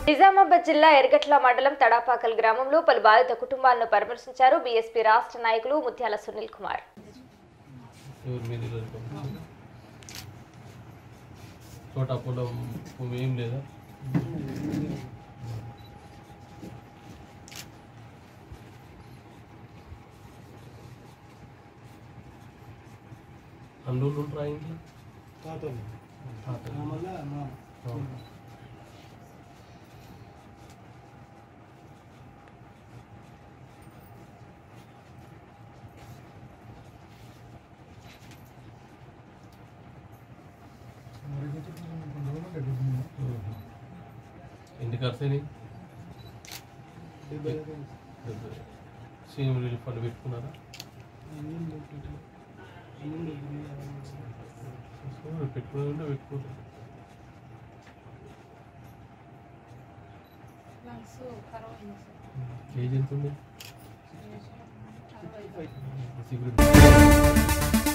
నిజామాబాద్ జిల్లా ఎర్గట్ల మండలం తడాపాకల్ గ్రామంలో పలు బాధిత కుటుంబాలను పరామర్శించారు బీఎస్పీ రాష్ట్ర నాయకులు ముత్యాల సునీల్ కుమార్ ఎవరి మీద ఇలా చోట పొలం భూమి ఏం లేదా అందులో ఉంటారా ఇంట్లో తాతలు తాతలు. మళ్ళీ మా అవును. మ్మ్. ఎన్ని ఖర్చు అయినాయి డెబ్బై ఐదు డెబ్బై. సీఎం రిలీఫ్ ఫండ్ పెట్టుకున్నారా అన్నీ పెట్టి అన్నీ సో పెట్టుకునే ఉంటే పెట్టుకోరు కేజీ ఎంత ఉంది పెట్టి సిగరెట్